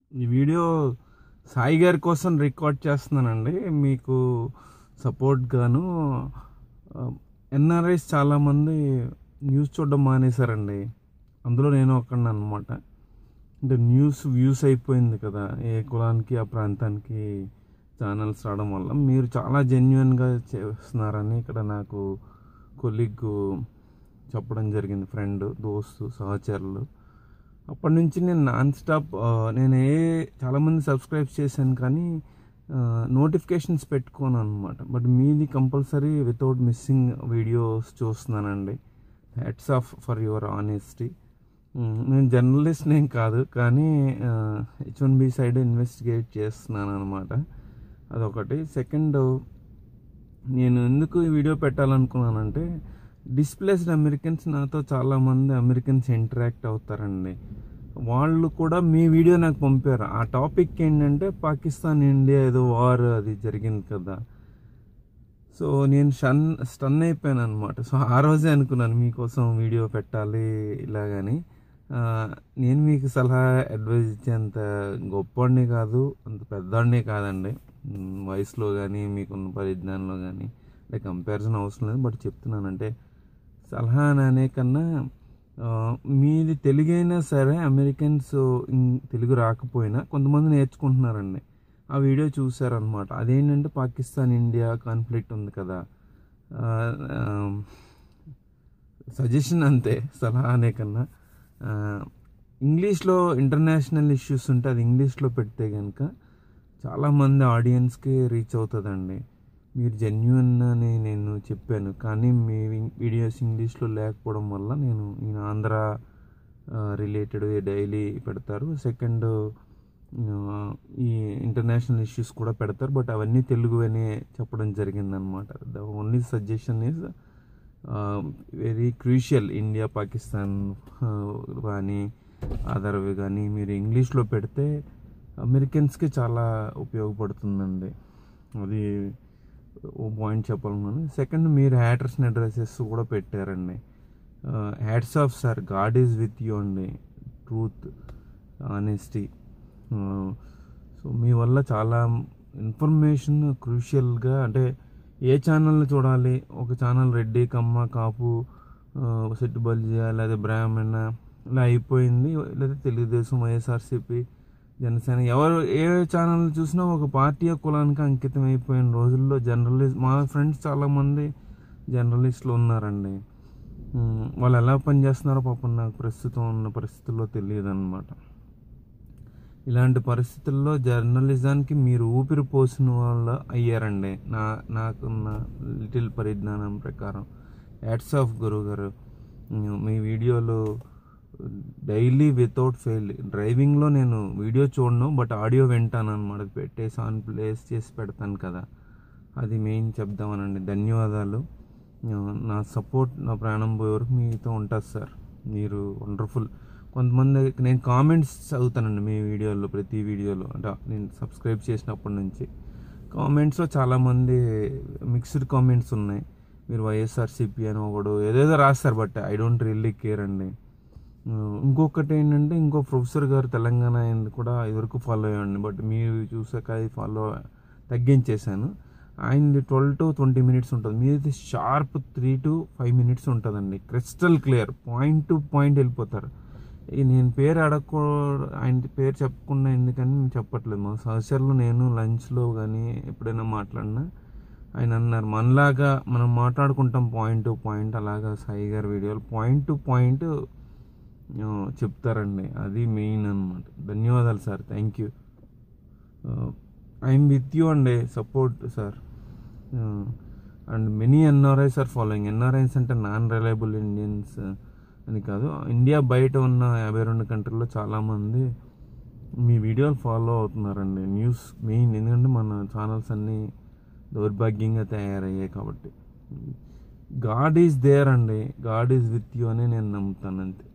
ఈ వీడియో సాయి గారి కోసం రికార్డ్ చేస్తున్నానండి మీకు సపోర్ట్ గాను ఎన్ఆర్ఐస్ చాలామంది న్యూస్ చూడడం మానేశారండి అందులో నేను ఒకడిని అనమాట అంటే న్యూస్ వ్యూస్ అయిపోయింది కదా ఏ కులానికి ఆ ప్రాంతానికి ఛానల్స్ రావడం వల్ల మీరు చాలా జెన్యున్గా చేస్తున్నారని ఇక్కడ నాకు కొలీగ్ చెప్పడం జరిగింది ఫ్రెండ్ దోస్తు సహచరులు అప్పటి నుంచి నేను నాన్ స్టాప్ నేను ఏ చాలామంది సబ్స్క్రైబ్ చేశాను కానీ నోటిఫికేషన్స్ పెట్టుకోను అనమాట బట్ మీది కంపల్సరీ వితౌట్ మిస్సింగ్ వీడియోస్ చూస్తున్నానండి hats off for your honesty నేను జర్నలిస్ట్ నేను కాదు కానీ H one B side investigate చేస్తున్నాను అనమాట అదొకటి సెకండ్ నేను ఎందుకు ఈ వీడియో పెట్టాలనుకున్నానంటే డిస్ప్లేస్డ్ అమెరికన్స్ నాతో చాలామంది అమెరికన్స్ ఇంటరాక్ట్ అవుతారండి వాళ్ళు కూడా మీ వీడియో నాకు పంపారు ఆ టాపిక్ ఏంటంటే పాకిస్తాన్ ఇండియా ఏదో వార్ అది జరిగింది కదా సో నేను స్టన్ స్టన్ అయిపోయాను అనమాట సో ఆ రోజే అనుకున్నాను మీకోసం వీడియో పెట్టాలి ఇలాగని నేను మీకు సలహా అడ్వైజ్ ఇచ్చేంత గొప్పవాడిని కాదు అంత పెద్దవాడిని కాదండి వయసులో కానీ మీకున్న పరిజ్ఞానంలో కానీ అంటే కంపారిజన్ అవసరం లేదు బట్ చెప్తున్నానంటే సలహా అనే కన్నా మీది తెలుగు అయినా సరే అమెరికన్స్ తెలుగు రాకపోయినా కొంతమంది నేర్చుకుంటున్నారండి ఆ వీడియో చూసారనమాట అదేంటంటే పాకిస్తాన్ ఇండియా కాన్ఫ్లిక్ట్ ఉంది కదా సజెషన్ అంతే సలహా అనే కన్నా ఇంగ్లీష్లో ఇంటర్నేషనల్ ఇష్యూస్ ఉంటే అది ఇంగ్లీష్లో పెడితే కనుక చాలామంది ఆడియన్స్కి రీచ్ అవుతుందండి మీరు జెన్యున్ అని నేను చెప్పాను కానీ మీ వీడియోస్ ఇంగ్లీష్లో లేకపోవడం వల్ల నేను ఈయన ఆంధ్ర రిలేటెడ్ డైలీ పెడతారు సెకండ్ ఈ ఇంటర్నేషనల్ ఇష్యూస్ కూడా పెడతారు బట్ అవన్నీ తెలుగు అని చెప్పడం జరిగిందనమాట the only suggestion is very crucial India Pakistan కానీ అదర్వి కానీ మీరు ఇంగ్లీష్లో పెడితే అమెరికన్స్కి చాలా ఉపయోగపడుతుందండి అది ఓ పాయింట్ చెప్పాలన్నాను సెకండ్ మీరు హ్యాటర్స్ని అడ్రసెస్ కూడా పెట్టారండి hats off sir God is with you అండి ట్రూత్ ఆనెస్టీ సో మీ వల్ల చాలా ఇన్ఫర్మేషన్ క్రూషియల్గా అంటే ఏ ఛానల్ని చూడాలి ఒక ఛానల్ రెడ్డి కమ్మ కాపు సెట్టు బల్జియా లేదా బ్రాహ్మణ ఇలా అయిపోయింది లేదా తెలుగుదేశం వైఎస్ఆర్సీపీ జనసేన ఎవరు ఏ ఛానల్ చూసినా ఒక పార్టీ కులానికి అంకితం అయిపోయిన రోజుల్లో జర్నలిస్ట్ మా ఫ్రెండ్స్ చాలామంది జర్నలిస్టులు ఉన్నారండి వాళ్ళు ఎలా పనిచేస్తున్నారో పాపం నాకు ప్రస్తుతం ఉన్న పరిస్థితుల్లో తెలియదు అనమాట ఇలాంటి పరిస్థితుల్లో జర్నలిజానికి మీరు ఊపిరి పోసిన వాళ్ళ అయ్యారండి నా నాకున్న లిటిల్ పరిజ్ఞానం ప్రకారం యాడ్స్ ఆఫ్ గురువు గారు మీ వీడియోలు డైలీ వితౌట్ ఫెయిల్ డ్రైవింగ్లో నేను వీడియో చూడను బట్ ఆడియో వింటాను అనమాట పెట్టేసి ఆన్ ప్లేస్ చేసి పెడతాను కదా అది మెయిన్ చెప్దామనండి ధన్యవాదాలు నా సపోర్ట్ నా ప్రాణం పోయే వరకు మీతో ఉంటుంది సార్ మీరు వండర్ఫుల్ కొంతమంది నేను కామెంట్స్ చదువుతానండి మీ వీడియోలో ప్రతి వీడియోలో అంటే నేను సబ్స్క్రైబ్ చేసినప్పటి నుంచి కామెంట్స్లో చాలామంది మిక్స్డ్ కామెంట్స్ ఉన్నాయి మీరు వైఎస్ఆర్సీపీ అని ఒకడు ఏదేదో రాస్తారు but I don't really care అండి ఇంకొకటి ఏంటంటే ఇంకో ప్రొఫెసర్ గారు తెలంగాణ అయింది కూడా ఇదివరకు ఫాలో అయ్యండి బట్ మీరు చూసాక అది ఫాలో తగ్గించేశాను ఆయనది ట్వెల్వ్ టు ట్వంటీ మినిట్స్ ఉంటుంది మీది sharp three to five minutes ఉంటుందండి crystal clear point to point వెళ్ళిపోతారు నేను పేరు అడగకూ ఆయన పేరు చెప్పకుండా ఎందుకని చెప్పట్లేదు మా సహచరులు నేను లంచ్లో కానీ ఎప్పుడైనా మాట్లాడినా ఆయన అన్నారు మనలాగా మనం మాట్లాడుకుంటాం పాయింట్ టు పాయింట్ అలాగా సాయి గారి వీడియోలు పాయింట్ టు పాయింట్ చెప్తారండి అది మెయిన్ అనమాట ధన్యవాదాలు sir thank you I'm with you అండి support sir and many NRIs are following NRIs అంటే నాన్ రిలయబుల్ ఇండియన్స్ అని కాదు ఇండియా బయట ఉన్న యాభై రెండు కంట్రీల్లో చాలామంది మీ వీడియోలు ఫాలో అవుతున్నారండి న్యూస్ మెయిన్ ఎందుకంటే మన ఛానల్స్ అన్నీ దౌర్భాగ్యంగా తయారయ్యాయి కాబట్టి గాడ్ ఈజ్ దేర్ అండి గాడ్ ఈజ్ విత్ యూ అని నేను నమ్ముతాను అంతే